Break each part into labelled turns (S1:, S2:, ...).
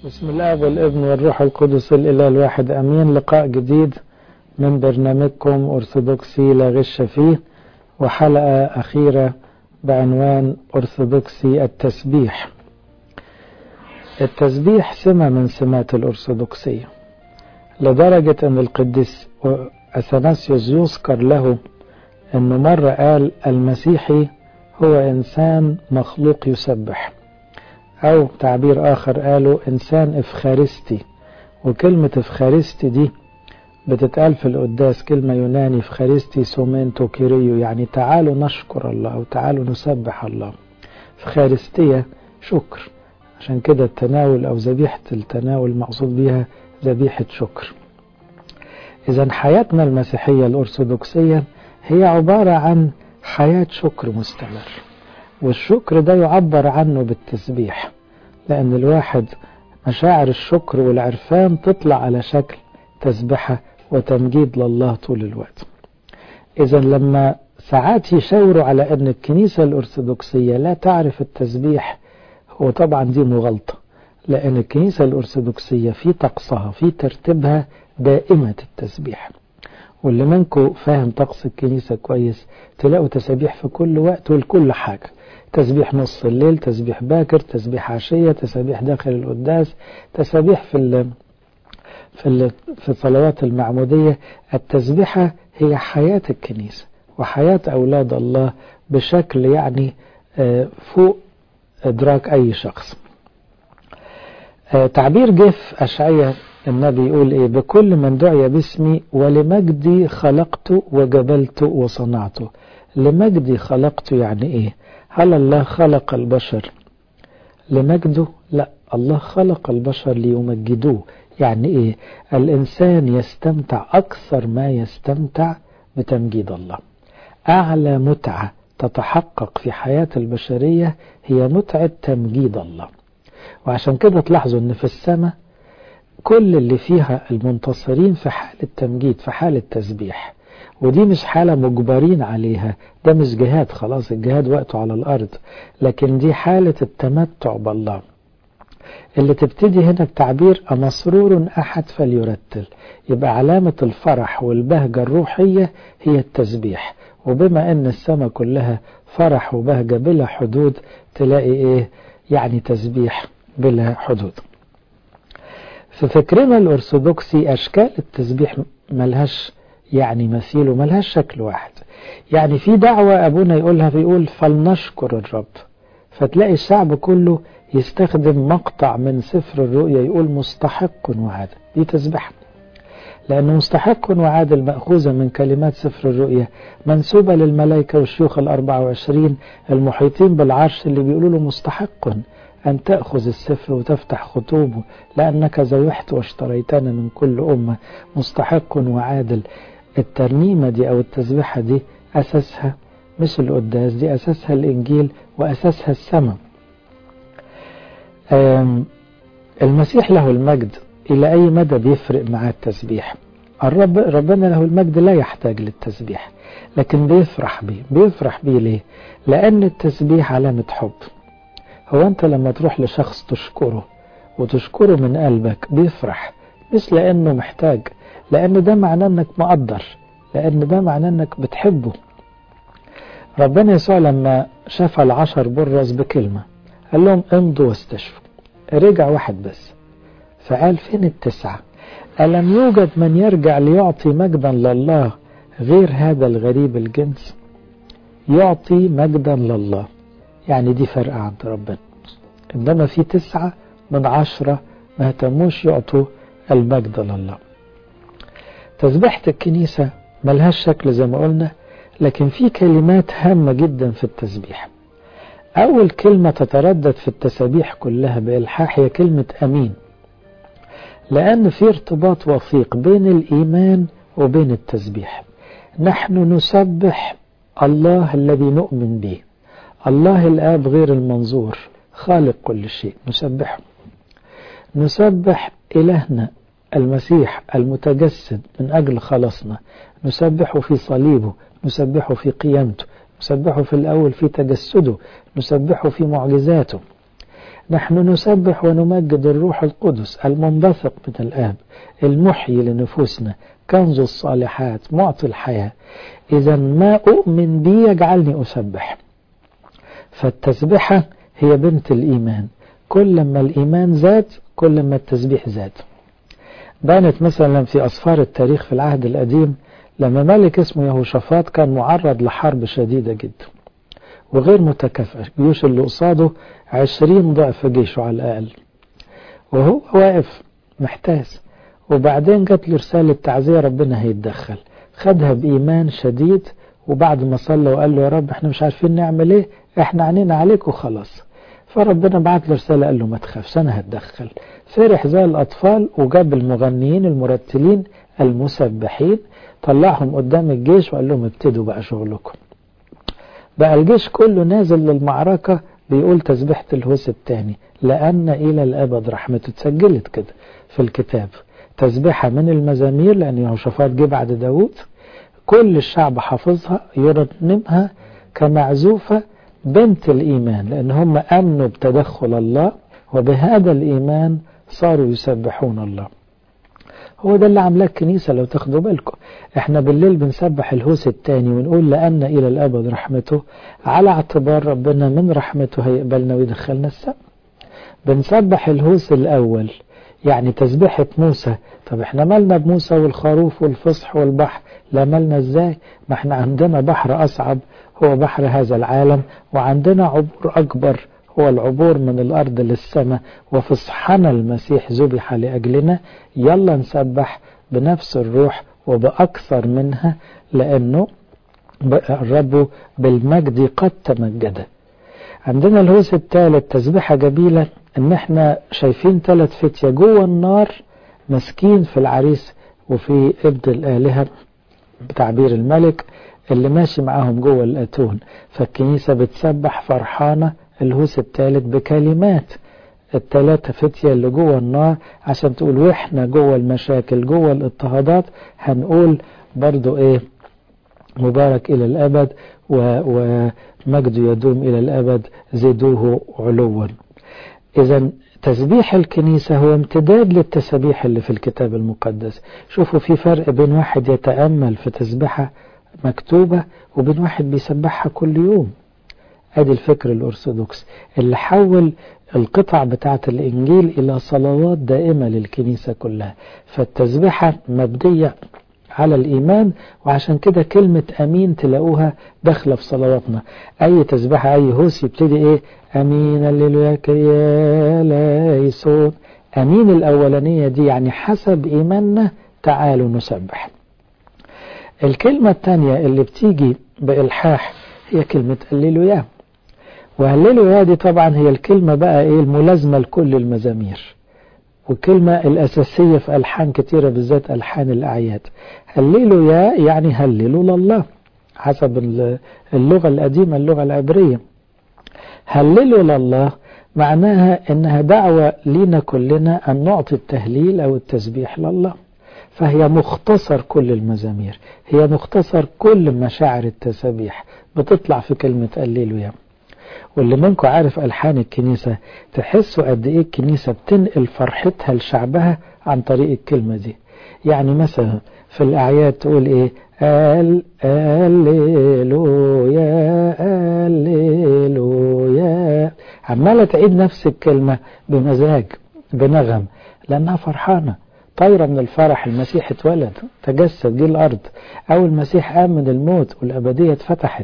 S1: بسم الله والابن والروح القدس الإله الواحد أمين لقاء جديد من برنامجكم أرثوذكسي لا غش فيه وحلقة أخيرة بعنوان أرثوذكسي التسبيح التسبيح سمة من سمات الأرثوذكسية لدرجة أن القديس أثناسيوس يذكر له أنه مرة قال المسيحي هو إنسان مخلوق يسبح أو تعبير آخر قالوا إنسان إفخارستي وكلمة إفخارستي دي بتتقال في القداس كلمة يوناني إفخارستي سومنتو كيريو يعني تعالوا نشكر الله أو تعالوا نسبح الله إفخارستية شكر عشان كده التناول أو ذبيحة التناول مقصود بيها ذبيحة شكر إذا حياتنا المسيحية الأرثوذكسية هي عبارة عن حياة شكر مستمر والشكر ده يعبر عنه بالتسبيح لأن الواحد مشاعر الشكر والعرفان تطلع على شكل تسبحة وتمجيد لله طول الوقت إذا لما ساعات يشاوروا على أن الكنيسة الأرثوذكسية لا تعرف التسبيح هو طبعا دي مغالطة لأن الكنيسة الأرثوذكسية في طقسها في ترتيبها دائمة التسبيح واللي منكم فاهم طقس الكنيسة كويس تلاقوا تسابيح في كل وقت ولكل حاجة تسبيح نص الليل تسبيح باكر تسبيح عشية تسبيح داخل القداس تسبيح في ال في ال في الصلوات المعمودية التسبيحة هي حياة الكنيسة وحياة أولاد الله بشكل يعني فوق إدراك أي شخص تعبير جف أشعية النبي يقول إيه بكل من دعي باسمي ولمجدي خلقت وجبلت وصنعته لمجدي خلقت يعني إيه هل الله خلق البشر لمجده لا الله خلق البشر ليمجدوه يعني ايه الانسان يستمتع اكثر ما يستمتع بتمجيد الله اعلى متعه تتحقق في حياه البشريه هي متعه تمجيد الله وعشان كده تلاحظوا ان في السماء كل اللي فيها المنتصرين في حاله تمجيد في حاله تسبيح ودي مش حالة مجبرين عليها ده مش جهاد خلاص الجهاد وقته على الأرض لكن دي حالة التمتع بالله اللي تبتدي هنا بتعبير أمسرور أحد فليرتل يبقى علامة الفرح والبهجة الروحية هي التسبيح وبما أن السماء كلها فرح وبهجة بلا حدود تلاقي إيه يعني تسبيح بلا حدود في فكرنا الأرثوذكسي أشكال التسبيح ملهاش يعني مثيله ملهاش شكل واحد يعني في دعوة أبونا يقولها بيقول فلنشكر الرب فتلاقي الشعب كله يستخدم مقطع من سفر الرؤيا يقول مستحق وعادل دي تسبح لأنه مستحق وعادل مأخوذة من كلمات سفر الرؤيا منسوبة للملائكة والشيوخ الأربعة وعشرين المحيطين بالعرش اللي بيقولوا له مستحق أن تأخذ السفر وتفتح خطوبه لأنك زوحت واشتريتنا من كل أمة مستحق وعادل الترنيمة دي أو التسبيحة دي أساسها مش القداس دي أساسها الإنجيل وأساسها السماء المسيح له المجد إلى أي مدى بيفرق مع التسبيح الرب ربنا له المجد لا يحتاج للتسبيح لكن بيفرح بيه بيفرح بيه ليه لأن التسبيح علامة حب هو أنت لما تروح لشخص تشكره وتشكره من قلبك بيفرح مش لأنه محتاج لأن ده معناه أنك مقدر لأن ده معناه أنك بتحبه ربنا يسوع لما شاف العشر برص بكلمة قال لهم امضوا واستشفوا رجع واحد بس فقال فين التسعة ألم يوجد من يرجع ليعطي مجدا لله غير هذا الغريب الجنس يعطي مجدا لله يعني دي فرقة عند ربنا إنما في تسعة من عشرة ما اهتموش يعطوا المجد لله تسبيحة الكنيسة ملهاش شكل زي ما قلنا لكن في كلمات هامة جدا في التسبيح أول كلمة تتردد في التسابيح كلها بإلحاح هي كلمة أمين لأن في ارتباط وثيق بين الإيمان وبين التسبيح نحن نسبح الله الذي نؤمن به الله الآب غير المنظور خالق كل شيء نسبحه نسبح إلهنا المسيح المتجسد من أجل خلاصنا نسبحه في صليبه نسبحه في قيامته نسبحه في الأول في تجسده نسبحه في معجزاته نحن نسبح ونمجد الروح القدس المنبثق من الآب المحيي لنفوسنا كنز الصالحات معطي الحياة إذا ما أؤمن بي يجعلني أسبح فالتسبحة هي بنت الإيمان كل ما الإيمان زاد كل ما التسبيح زاد بانت مثلا في أصفار التاريخ في العهد القديم لما ملك اسمه يهوشافاط كان معرض لحرب شديدة جدا وغير متكافئة الجيوش اللي قصاده عشرين ضعف جيشه على الأقل وهو واقف محتاس وبعدين جات له رسالة تعزية ربنا هيتدخل خدها بإيمان شديد وبعد ما صلى وقال له يا رب احنا مش عارفين نعمل ايه احنا عنينا عليك وخلاص فربنا بعت له رسالة قال له ما تخافش انا هتدخل فرح زي الاطفال وجاب المغنيين المرتلين المسبحين طلعهم قدام الجيش وقال لهم ابتدوا بقى شغلكم بقى الجيش كله نازل للمعركة بيقول تسبيحة الهوس الثاني لأن إلى الأبد رحمته اتسجلت كده في الكتاب تسبيحة من المزامير لأن يهوشافاط جه بعد داوود كل الشعب حافظها يرنمها كمعزوفة بنت الإيمان لأن هم أمنوا بتدخل الله وبهذا الإيمان صاروا يسبحون الله هو ده اللي عاملاه الكنيسة لو تاخدوا بالكم احنا بالليل بنسبح الهوس التاني ونقول لأن إلى الأبد رحمته على اعتبار ربنا من رحمته هيقبلنا ويدخلنا السماء بنسبح الهوس الأول يعني تسبيحة موسى طب احنا مالنا بموسى والخروف والفصح والبحر لا مالنا ازاي ما احنا عندنا بحر أصعب هو بحر هذا العالم وعندنا عبور أكبر هو العبور من الأرض للسماء وفصحنا المسيح ذبح لأجلنا يلا نسبح بنفس الروح وبأكثر منها لأنه الرب بالمجد قد تمجد عندنا الهوس الثالث تسبيحة جميلة ان احنا شايفين ثلاث فتية جوه النار مسكين في العريس وفي ابن الآلهة بتعبير الملك اللي ماشي معاهم جوه الأتون فالكنيسة بتسبح فرحانة الهوس الثالث بكلمات الثلاثة فتية اللي جوه النار عشان تقول واحنا جوه المشاكل جوه الاضطهادات هنقول برضو ايه مبارك إلى الأبد ومجد يدوم إلى الأبد زدوه علوا إذا تسبيح الكنيسة هو امتداد للتسبيح اللي في الكتاب المقدس شوفوا في فرق بين واحد يتأمل في تسبيحة مكتوبة وبين واحد بيسبحها كل يوم ادي الفكر الأرثوذكس اللي حول القطع بتاعة الإنجيل إلى صلوات دائمة للكنيسة كلها فالتسبيحة مبدية على الإيمان وعشان كده كلمة أمين تلاقوها داخلة في صلواتنا أي تسبيحة أي هوس يبتدي إيه أمين الليلويا كريا ليسون أمين الأولانية دي يعني حسب إيماننا تعالوا نسبح الكلمة الثانية اللي بتيجي بإلحاح هي كلمة الليلويا وهللويا دي طبعا هي الكلمة بقى إيه الملازمة لكل المزامير والكلمة الأساسية في ألحان كتيرة بالذات ألحان الأعياد هللويا يعني هللوا لله حسب اللغة القديمة اللغة العبرية هللوا لله معناها انها دعوة لينا كلنا ان نعطي التهليل او التسبيح لله فهي مختصر كل المزامير هي مختصر كل مشاعر التسبيح بتطلع في كلمة هللويا واللي منكم عارف ألحان الكنيسة تحسوا قد إيه الكنيسة بتنقل فرحتها لشعبها عن طريق الكلمة دي يعني مثلا في الأعياد تقول إيه ال هللويا هللويا عمالة تعيد نفس الكلمة بمزاج بنغم لأنها فرحانة طايرة من الفرح المسيح اتولد تجسد دي الأرض أو المسيح قام من الموت والأبدية اتفتحت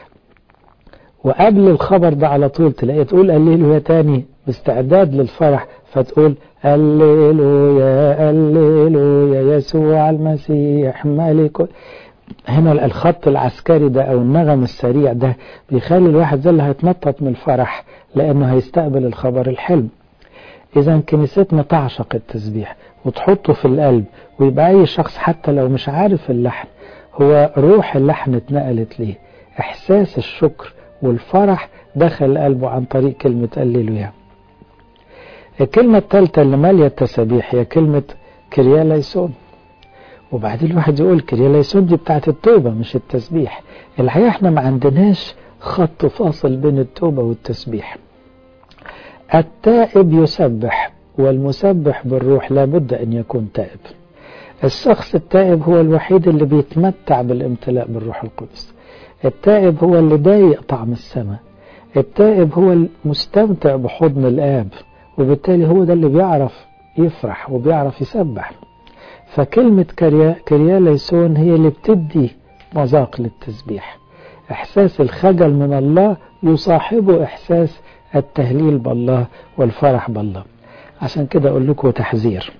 S1: وقبل الخبر ده على طول تلاقيه تقول هللويا تاني باستعداد للفرح فتقول هللويا هللويا يسوع المسيح ملك هنا الخط العسكري ده او النغم السريع ده بيخلي الواحد زي اللي هيتنطط من الفرح لانه هيستقبل الخبر الحلم اذا كنيستنا تعشق التسبيح وتحطه في القلب ويبقى اي شخص حتى لو مش عارف اللحن هو روح اللحن اتنقلت ليه احساس الشكر والفرح دخل قلبه عن طريق كلمة هللويا الكلمة الثالثة اللي مالية التسابيح هي كلمة كرياليسون وبعدين الواحد يقول كرياليسون دي بتاعت التوبة مش التسبيح الحقيقة احنا ما عندناش خط فاصل بين التوبة والتسبيح التائب يسبح والمسبح بالروح لابد أن يكون تائب الشخص التائب هو الوحيد اللي بيتمتع بالامتلاء بالروح القدس التائب هو اللي ضايق طعم السماء التائب هو المستمتع بحضن الآب وبالتالي هو ده اللي بيعرف يفرح وبيعرف يسبح فكلمة كريا, كريا ليسون هي اللي بتدي مذاق للتسبيح إحساس الخجل من الله يصاحبه إحساس التهليل بالله والفرح بالله عشان كده أقول لكم تحذير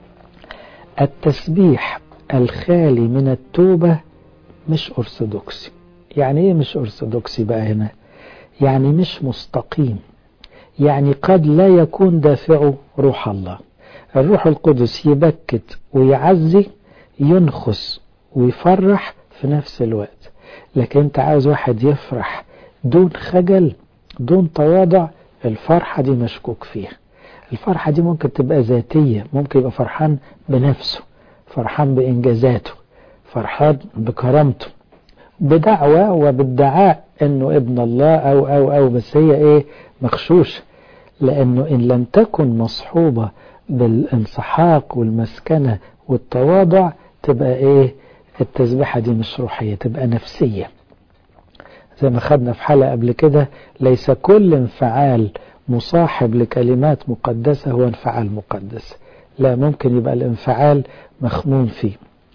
S1: التسبيح الخالي من التوبة مش أرثوذكسي يعني إيه مش أرثوذكسي بقى هنا يعني مش مستقيم يعني قد لا يكون دافعه روح الله الروح القدس يبكت ويعزي ينخس ويفرح في نفس الوقت لكن انت عاوز واحد يفرح دون خجل دون تواضع الفرحة دي مشكوك فيها الفرحة دي ممكن تبقى ذاتية ممكن يبقى فرحان بنفسه فرحان بإنجازاته فرحان بكرامته بدعوة وبادعاء انه ابن الله او او او بس هي ايه مخشوش لانه ان لم تكن مصحوبة بالانسحاق والمسكنة والتواضع تبقى ايه التسبيحة دي مش روحية تبقى نفسية زي ما خدنا في حلقة قبل كده ليس كل انفعال مصاحب لكلمات مقدسة هو انفعال مقدس لا ممكن يبقى الانفعال مخموم فيه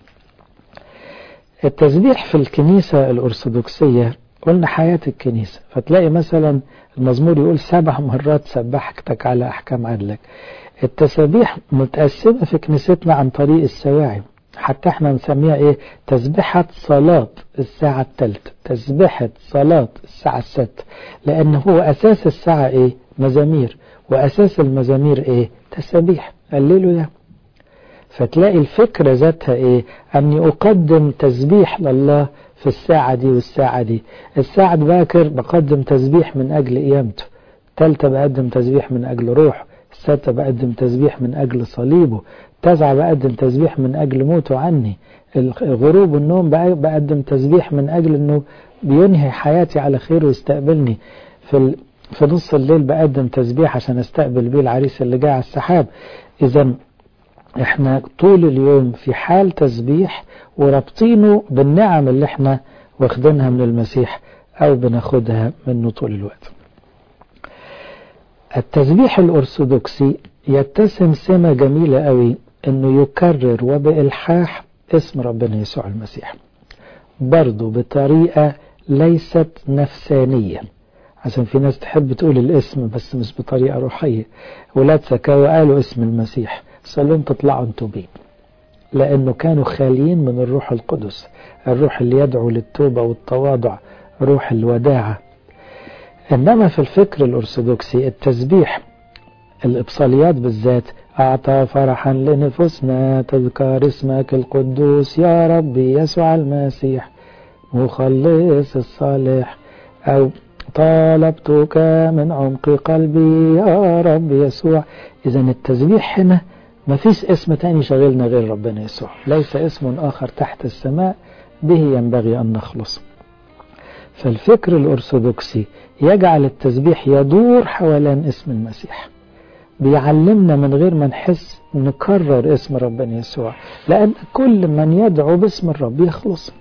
S1: التسبيح في الكنيسة الأرثوذكسية قلنا حياة الكنيسة فتلاقي مثلا المزمور يقول سبع مرات سبحتك على أحكام عدلك التسابيح متقسمة في كنيستنا عن طريق السواعي حتى احنا نسميها ايه تسبيحة صلاة الساعة الثالثة تسبيحة صلاة الساعة الستة لأن هو أساس الساعة ايه مزامير وأساس المزامير ايه تسابيح قللوا يا فتلاقي الفكرة ذاتها ايه أني أقدم تسبيح لله في الساعة دي والساعة دي الساعة باكر بقدم تسبيح من أجل قيامته الثالثة بقدم تسبيح من أجل روح الستة بقدم تسبيح من أجل صليبه تسعة بقدم تسبيح من أجل موته عني الغروب والنوم بقدم تسبيح من أجل أنه بينهي حياتي على خير ويستقبلني في ال... في نص الليل بقدم تسبيح عشان استقبل بيه العريس اللي جاي على السحاب إذا احنا طول اليوم في حال تسبيح ورابطينه بالنعم اللي احنا واخدينها من المسيح او بناخدها منه طول الوقت التسبيح الارثوذكسي يتسم سمة جميلة قوي انه يكرر وبإلحاح اسم ربنا يسوع المسيح برضه بطريقة ليست نفسانية عشان في ناس تحب تقول الاسم بس مش بطريقة روحية ولاد سكاوى قالوا اسم المسيح صلوا تطلعوا انتوا بيه لأنه كانوا خاليين من الروح القدس الروح اللي يدعو للتوبة والتواضع روح الوداعة إنما في الفكر الأرثوذكسي التسبيح الإبصاليات بالذات أعطى فرحا لنفوسنا تذكار اسمك القدوس يا ربي يسوع المسيح مخلص الصالح أو طالبتك من عمق قلبي يا رب يسوع إذا التسبيح هنا ما فيش اسم تاني شغلنا غير ربنا يسوع ليس اسم آخر تحت السماء به ينبغي أن نخلص فالفكر الأرثوذكسي يجعل التسبيح يدور حوالين اسم المسيح بيعلمنا من غير ما نحس نكرر اسم ربنا يسوع لأن كل من يدعو باسم الرب يخلص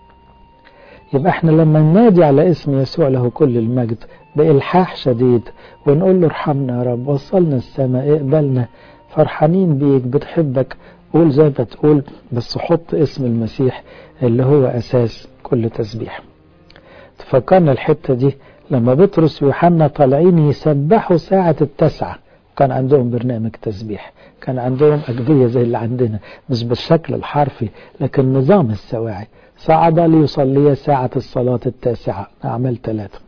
S1: يبقى احنا لما ننادي على اسم يسوع له كل المجد بإلحاح شديد ونقول له ارحمنا يا رب وصلنا السماء اقبلنا فرحانين بيك بتحبك قول زي ما تقول بس حط اسم المسيح اللي هو أساس كل تسبيح تفكرنا الحتة دي لما بطرس ويوحنا طالعين يسبحوا ساعة التسعة كان عندهم برنامج تسبيح كان عندهم أجبية زي اللي عندنا مش بالشكل الحرفي لكن نظام السواعي صعد ليصلي ساعة الصلاة التاسعة أعمال ثلاثة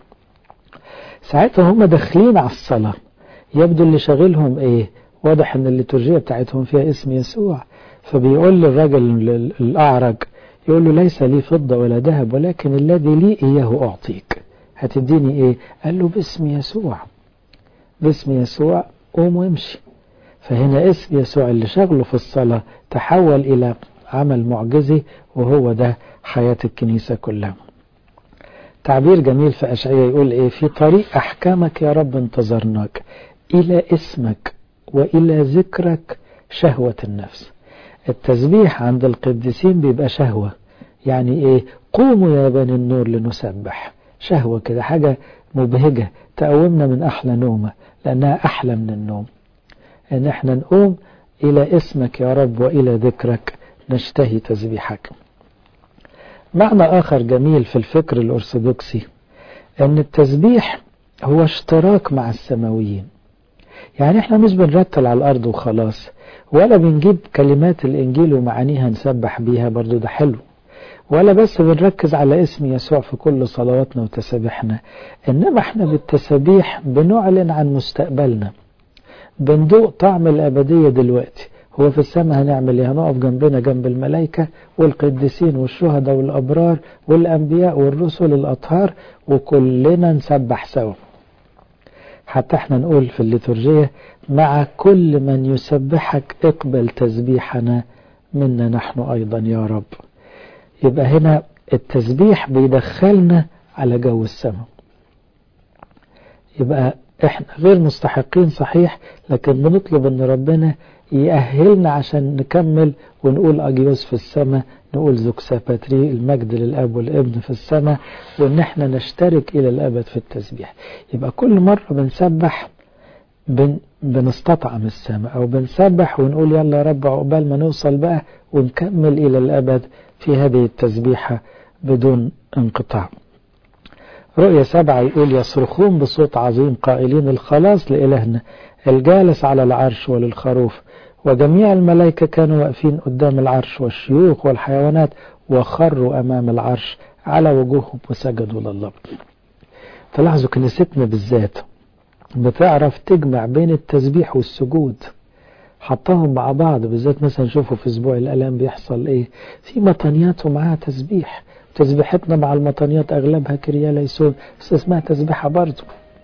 S1: ساعتها هم داخلين على الصلاة يبدو اللي شاغلهم ايه واضح ان الليتورجية بتاعتهم فيها اسم يسوع فبيقول للراجل الأعرج يقول له ليس لي فضة ولا ذهب ولكن الذي لي إياه أعطيك هتديني إيه قال له باسم يسوع باسم يسوع قوم وامشي فهنا اسم يسوع اللي شغله في الصلاة تحول إلى عمل معجزي وهو ده حياة الكنيسة كلها تعبير جميل في أشعية يقول إيه في طريق أحكامك يا رب انتظرناك إلى اسمك وإلى ذكرك شهوة النفس التسبيح عند القديسين بيبقى شهوة يعني إيه قوموا يا بني النور لنسبح شهوة كده حاجة مبهجة تقومنا من أحلى نومة لأنها أحلى من النوم إن احنا نقوم إلى اسمك يا رب وإلى ذكرك نشتهي تسبيحك معنى آخر جميل في الفكر الأرثوذكسي أن التسبيح هو اشتراك مع السماويين يعني احنا مش بنرتل على الأرض وخلاص ولا بنجيب كلمات الإنجيل ومعانيها نسبح بيها برضو ده حلو ولا بس بنركز على اسم يسوع في كل صلواتنا وتسابيحنا إنما احنا بالتسابيح بنعلن عن مستقبلنا بندوق طعم الأبدية دلوقتي هو في السماء هنعمل ايه هنقف جنبنا جنب الملائكة والقديسين والشهداء والأبرار والأنبياء والرسل الأطهار وكلنا نسبح سوا حتى احنا نقول في الليتورجية مع كل من يسبحك اقبل تسبيحنا منا نحن أيضا يا رب يبقى هنا التسبيح بيدخلنا على جو السماء يبقى احنا غير مستحقين صحيح لكن بنطلب ان ربنا يأهلنا عشان نكمل ونقول أجيوس في السماء نقول زوكسا باتري المجد للأب والابن في السماء وإن احنا نشترك إلى الأبد في التسبيح يبقى كل مرة بنسبح بن بنستطعم السماء أو بنسبح ونقول يلا يا رب عقبال ما نوصل بقى ونكمل إلى الأبد في هذه التسبيحة بدون انقطاع رؤية سبعة يقول يصرخون بصوت عظيم قائلين الخلاص لإلهنا الجالس على العرش وللخروف وجميع الملائكة كانوا واقفين قدام العرش والشيوخ والحيوانات وخروا أمام العرش على وجوههم وسجدوا لله تلاحظوا كنيستنا بالذات بتعرف تجمع بين التسبيح والسجود حطاهم مع بعض بالذات مثلا شوفوا في اسبوع الالام بيحصل ايه في مطنيات ومعاها تسبيح تسبيحتنا مع المطنيات اغلبها كريا ليسون بس اسمها تسبيحه برضه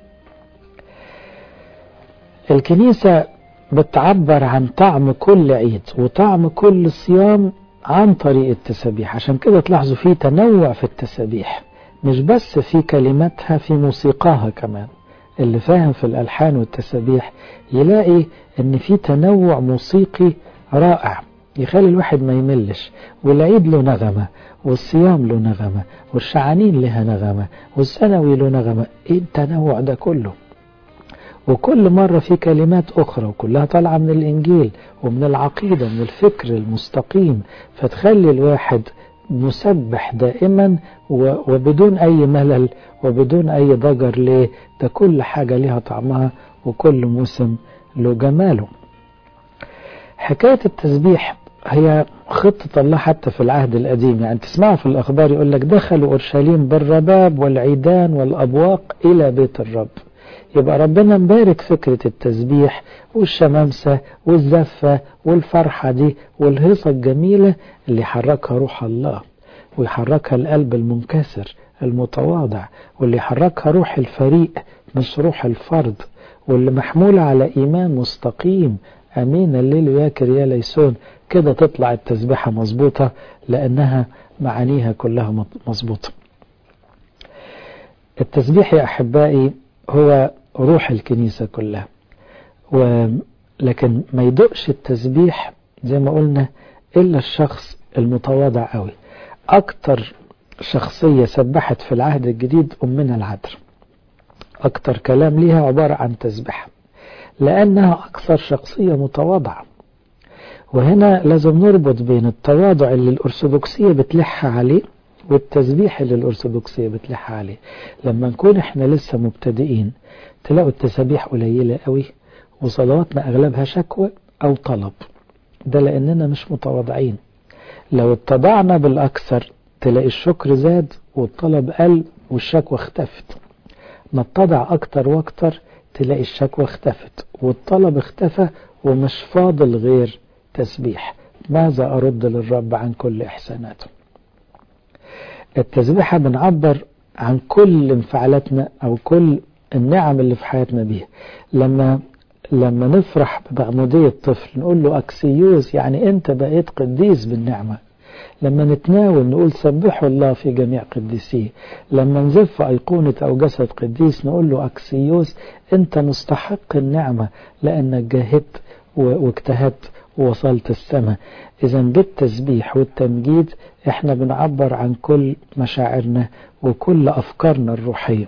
S1: الكنيسه بتعبر عن طعم كل عيد وطعم كل صيام عن طريق التسابيح عشان كده تلاحظوا في تنوع في التسابيح مش بس في كلماتها في موسيقاها كمان اللي فاهم في الألحان والتسابيح يلاقي ان في تنوع موسيقي رائع يخلي الواحد ما يملش والعيد له نغمة والصيام له نغمة والشعانين لها نغمة والسنوي له نغمة ايه التنوع ده كله وكل مرة في كلمات أخرى وكلها طالعة من الإنجيل ومن العقيدة من الفكر المستقيم فتخلي الواحد مسبح دائما وبدون أي ملل وبدون أي ضجر ليه ده كل حاجة لها طعمها وكل موسم له جماله حكاية التسبيح هي خطة الله حتى في العهد القديم يعني تسمعوا في الأخبار يقول لك دخلوا أورشليم بالرباب والعيدان والأبواق إلى بيت الرب يبقى ربنا مبارك فكرة التسبيح والشمامسة والزفة والفرحة دي والهيصة الجميلة اللي يحركها روح الله ويحركها القلب المنكسر المتواضع واللي يحركها روح الفريق مش روح الفرد واللي محمولة على إيمان مستقيم أمين الليل ياكر يا ليسون كده تطلع التسبيحة مظبوطة لأنها معانيها كلها مظبوطة التسبيح يا أحبائي هو روح الكنيسة كلها ولكن ما يدقش التسبيح زي ما قلنا إلا الشخص المتواضع قوي أكتر شخصية سبحت في العهد الجديد أمنا العذر أكتر كلام ليها عبارة عن تسبيح لأنها أكثر شخصية متواضعة وهنا لازم نربط بين التواضع اللي الأرثوذكسية بتلح عليه والتسبيح اللي الأرثوذكسية بتلح عليه لما نكون احنا لسه مبتدئين تلاقوا التسابيح قليلة قوي وصلواتنا أغلبها شكوى أو طلب ده لأننا مش متواضعين لو اتضعنا بالأكثر تلاقي الشكر زاد والطلب قل والشكوى اختفت نتضع أكتر وأكتر تلاقي الشكوى اختفت والطلب اختفى ومش فاضل غير تسبيح ماذا أرد للرب عن كل إحساناته التسبيحة بنعبر عن كل انفعالاتنا أو كل النعم اللي في حياتنا بيها لما لما نفرح بمعمودية طفل نقول له أكسيوس يعني أنت بقيت قديس بالنعمة لما نتناول نقول سبحوا الله في جميع قديسيه لما نزف أيقونة أو جسد قديس نقول له أكسيوس أنت مستحق النعمة لأنك جاهدت واجتهدت ووصلت السماء إذا بالتسبيح والتمجيد إحنا بنعبر عن كل مشاعرنا وكل أفكارنا الروحية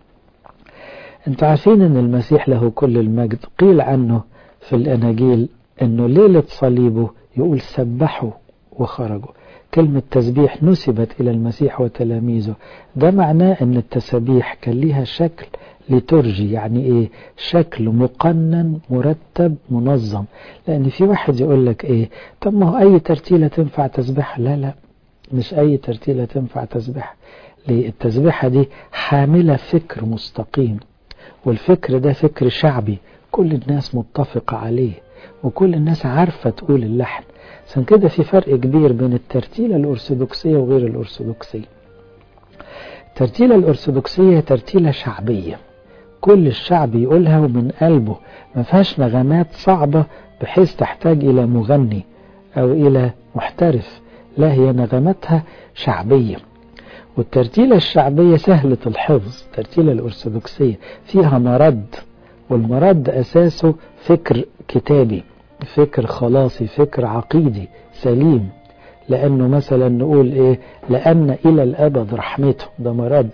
S1: انتوا عارفين ان المسيح له كل المجد قيل عنه في الاناجيل انه ليلة صليبه يقول سبحوا وخرجوا كلمة تسبيح نسبت إلى المسيح وتلاميذه ده معناه أن التسابيح كان ليها شكل لترجي يعني إيه شكل مقنن مرتب منظم لأن في واحد يقول لك إيه طب ما هو أي ترتيلة تنفع تسبح لا لا مش أي ترتيلة تنفع تسبح ليه التسبيحة دي حاملة فكر مستقيم والفكر ده فكر شعبي كل الناس متفقة عليه وكل الناس عارفة تقول اللحن عشان كده في فرق كبير بين الترتيلة الأرثوذكسية وغير الأرثوذكسية الترتيلة الأرثوذكسية ترتيلة شعبية كل الشعب يقولها ومن قلبه ما فيهاش نغمات صعبة بحيث تحتاج إلى مغني أو إلى محترف لا هي نغماتها شعبية والترتيلة الشعبية سهلة الحفظ الترتيلة الأرثوذكسية فيها مرد والمرد أساسه فكر كتابي فكر خلاصي فكر عقيدي سليم لأنه مثلا نقول إيه لأن إلى الأبد رحمته ده مرد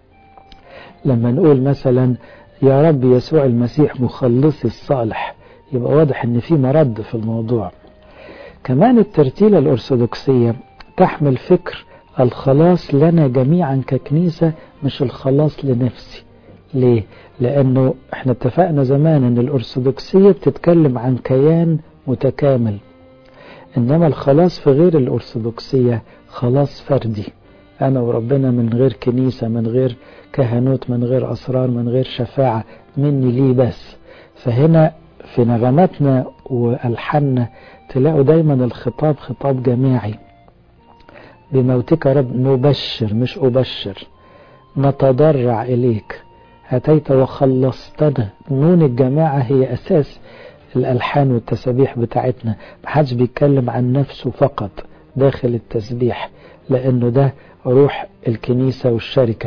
S1: لما نقول مثلا يا رب يسوع المسيح مخلصي الصالح يبقى واضح ان في مرد في الموضوع كمان الترتيلة الأرثوذكسية تحمل فكر الخلاص لنا جميعا ككنيسة مش الخلاص لنفسي ليه؟ لأنه احنا اتفقنا زمان ان الأرثوذكسية بتتكلم عن كيان متكامل إنما الخلاص في غير الأرثوذكسية خلاص فردي أنا وربنا من غير كنيسة من غير كهنوت من غير أسرار من غير شفاعة مني ليه بس فهنا في نغماتنا وألحاننا تلاقوا دايما الخطاب خطاب جماعي بموتك رب نبشر مش أبشر نتضرع إليك أتيت وخلصتنا نون الجماعة هي أساس الألحان والتسابيح بتاعتنا محدش بيتكلم عن نفسه فقط داخل التسبيح لأنه ده روح الكنيسة والشركة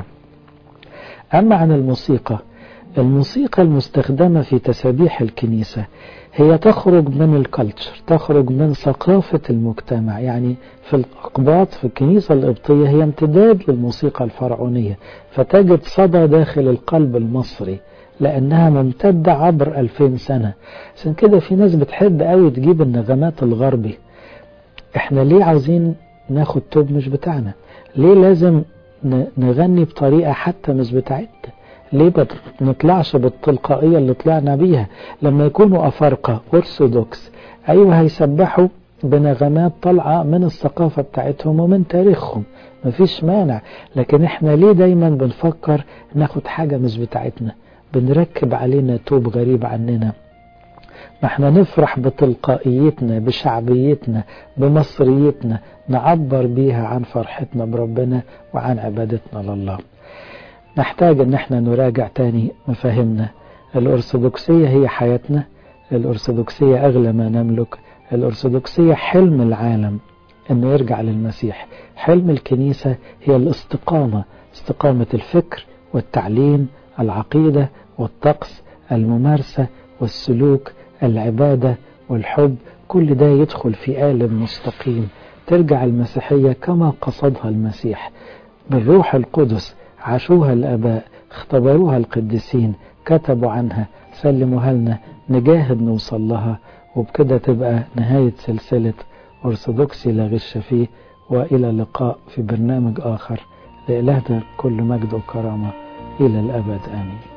S1: أما عن الموسيقى الموسيقى المستخدمة في تسابيح الكنيسة هي تخرج من الكالتشر تخرج من ثقافة المجتمع يعني في الأقباط في الكنيسة القبطية هي امتداد للموسيقى الفرعونية فتجد صدى داخل القلب المصري لأنها ممتدة عبر ألفين سنة عشان كده في ناس بتحب قوي تجيب النغمات الغربي احنا ليه عاوزين ناخد توب مش بتاعنا ليه لازم نغني بطريقة حتى مش بتاعتنا ليه نطلعش بالتلقائية اللي طلعنا بيها لما يكونوا أفارقة أرثوذكس أيوة هيسبحوا بنغمات طالعة من الثقافة بتاعتهم ومن تاريخهم مفيش مانع لكن احنا ليه دايما بنفكر ناخد حاجة مش بتاعتنا بنركب علينا توب غريب عننا ما احنا نفرح بتلقائيتنا بشعبيتنا بمصريتنا نعبر بيها عن فرحتنا بربنا وعن عبادتنا لله نحتاج ان احنا نراجع تاني مفاهيمنا الأرثوذكسية هي حياتنا الأرثوذكسية أغلى ما نملك الأرثوذكسية حلم العالم أنه يرجع للمسيح حلم الكنيسة هي الاستقامة استقامة الفكر والتعليم العقيدة والطقس الممارسة والسلوك العبادة والحب كل ده يدخل في قالب مستقيم ترجع المسيحية كما قصدها المسيح بالروح القدس عاشوها الآباء اختبروها القديسين كتبوا عنها سلموها لنا نجاهد نوصل لها وبكده تبقى نهاية سلسلة أرثوذكسي لا غش فيه وإلى اللقاء في برنامج آخر لإلهنا كل مجد وكرامة إلى الأبد آمين